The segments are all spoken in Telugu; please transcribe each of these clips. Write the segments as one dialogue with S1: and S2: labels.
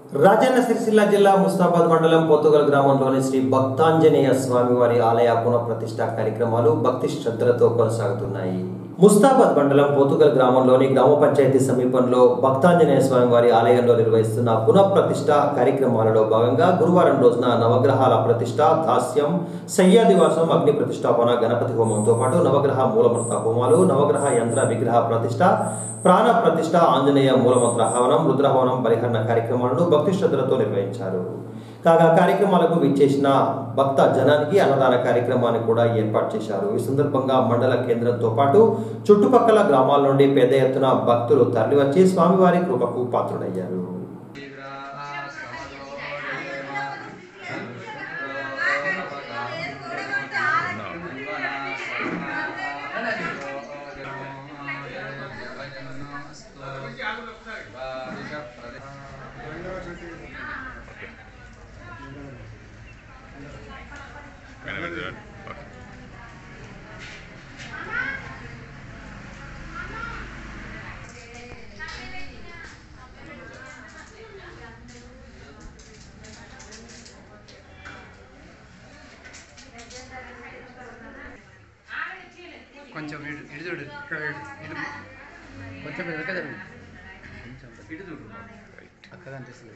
S1: రాజన్న సిరిసిల్ల జిల్లా ముస్తాబాద్ మండలం పోతుగల్ గ్రామంలోని శ్రీ భక్తాంజనేయ స్వామి వారి ఆలయ పునఃప్రతిష్ఠ కార్యక్రమాలు భక్తి శ్రద్ధలతో కొనసాగుతున్నాయి ముస్తాబాద్ మండలం పోతుగల్ గ్రామంలోని గ్రామ పంచాయతీ సమీపంలో భక్తాంజనేయ స్వామి వారి ఆలయంలో నిర్వహిస్తున్న పునఃప్రతిష్ఠ కార్యక్రమాలలో భాగంగా గురువారం రోజున నవగ్రహాల ప్రతిష్ఠ దాస్యం శయ్యాదివాసం అగ్ని ప్రతిష్టాపన గణపతి హోమంతో పాటు నవగ్రహ మూలమంత్ర హోమాలు నవగ్రహ యంత్ర విగ్రహ ప్రతిష్ఠ ప్రాణ ప్రతిష్ఠ ఆంజనేయ మూలమంత్ర హవనం రుద్రహవనం పరిహరణ కార్యక్రమాలను భక్తి శ్రద్ధలతో నిర్వహించారు కాగా కార్యక్రమాలకు విచ్చేసిన భక్త జనానికి అన్నదాన కార్యక్రమాన్ని కూడా ఏర్పాటు చేశారు ఈ సందర్భంగా మండల కేంద్రంతో పాటు చుట్టుపక్కల గ్రామాల నుండి పెద్ద ఎత్తున భక్తులు తరలివచ్చి స్వామివారి కృపకు పాత్రుడయ్యారు
S2: కొంచెం ఇటు ఇటు చూడు ఇక్కడ ఇటు ఇటు కొంచెం వెనక జరుగు ఇటు చూడు అక్క కనిపిస్తుంది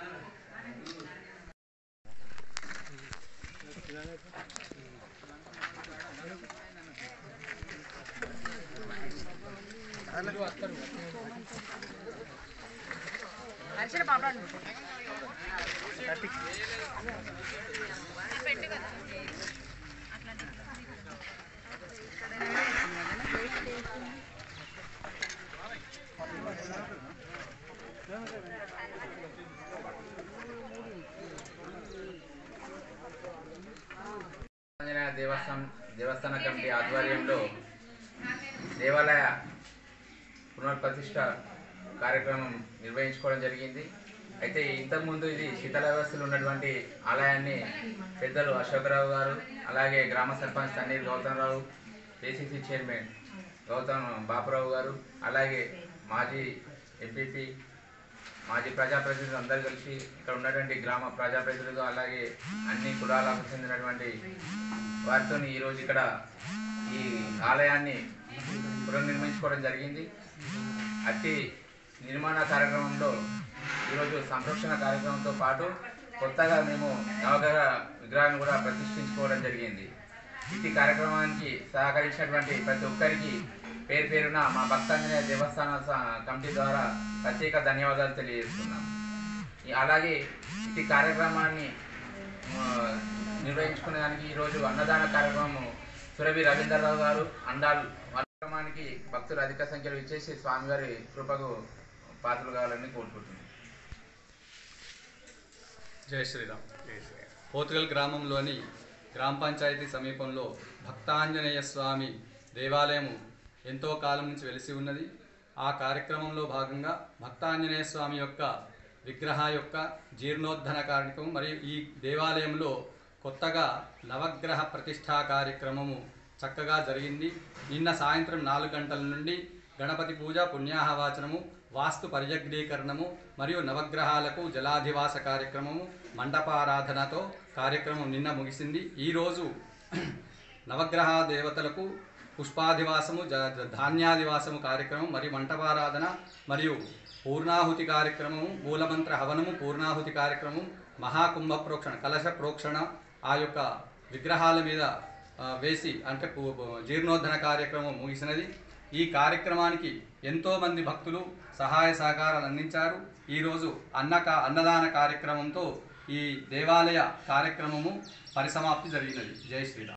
S3: ఆంజనేయ దేవస్థానం దేవస్థాన కమిటీ ఆధ్వర్యంలో దేవాలయ పునర్ప్రతిష్ఠ కార్యక్రమం నిర్వహించుకోవడం జరిగింది అయితే ఇంతకుముందు ఇది శీతల వ్యవస్థలో ఉన్నటువంటి ఆలయాన్ని పెద్దలు అశోకరావు గారు అలాగే గ్రామ సర్పంచ్ తన్నీర్ గౌతమ్రావు ఏసీసీ చైర్మన్ గౌతమ్ బాపురావు గారు అలాగే మాజీ ఎంపీపీ మాజీ ప్రజాప్రతినిధులు అందరూ కలిసి ఇక్కడ ఉన్నటువంటి గ్రామ ప్రజాప్రతినిధులు అలాగే అన్ని కులాలకు చెందినటువంటి వారితో ఈరోజు ఇక్కడ ఈ ఆలయాన్ని పునర్నిర్మించుకోవడం జరిగింది అట్టి నిర్మాణ కార్యక్రమంలో ఈరోజు సంరక్షణ కార్యక్రమంతో పాటు కొత్తగా మేము నవగ్రహ విగ్రహాన్ని కూడా ప్రతిష్ఠించుకోవడం జరిగింది ఇట్టి కార్యక్రమానికి సహకరించినటువంటి ప్రతి ఒక్కరికి పేరు పేరున మా భక్తాంజనేయ దేవస్థాన స- కమిటీ ద్వారా ప్రత్యేక ధన్యవాదాలు తెలియజేస్తున్నాం ఈ- అలాగే ఇట్టి కార్యక్రమాన్ని ఆ, నిర్వహించుకునేదానికి ఈరోజు అన్నదాన కార్యక్రమం సురభి రవీంద్రరావు గారు అండాల్ కార్యక్రమానికి భక్తులు అధిక సంఖ్యలో ఇచ్చేసి స్వామివారి కృపకు పాత్రలు కావాలని కోరుకుంటున్నాం
S4: జై శ్రీరామ్ పోతుగల్ గ్రామంలోని గ్రామ పంచాయతీ సమీపంలో భక్తాంజనేయ స్వామి దేవాలయము ఎంతో కాలం నుంచి వెలిసి ఉన్నది ఆ కార్యక్రమంలో భాగంగా భక్తాంజనేయ స్వామి యొక్క విగ్రహ యొక్క జీర్ణోద్ధరణ కార్యక్రమం మరియు ఈ దేవాలయంలో కొత్తగా నవగ్రహ ప్రతిష్ఠా కార్యక్రమము చక్కగా జరిగింది నిన్న సాయంత్రం నాలుగు గంటల నుండి గణపతి పూజ పుణ్యాహవాచనము వాస్తు పరిజగ్నీకరణము మరియు నవగ్రహాలకు జలాధివాస కార్యక్రమము మండపారాధనతో కార్యక్రమం నిన్న ముగిసింది ఈరోజు నవగ్రహ దేవతలకు పుష్పాధివాసము జ జ- ధాన్యాదివాసము కార్యక్రమం మరియు మంటపారాధన మరియు పూర్ణాహుతి కార్యక్రమము మూలమంత్ర హవనము పూర్ణాహుతి కార్యక్రమం మహాకుంభ ప్రోక్షణ కలశ ప్రోక్షణ ఆ యొక్క విగ్రహాల మీద ఆ, వేసి అంటే పు- పు- జీర్ణోద్ధరణ కార్యక్రమం ముగిసినది ఈ కార్యక్రమానికి ఎంతోమంది భక్తులు సహాయ సహకారాలు అందించారు ఈరోజు అన్న కా- అన్నదాన కార్యక్రమంతో ఈ దేవాలయ కార్యక్రమము పరిసమాప్తి జరిగినది జై శ్రీరామ్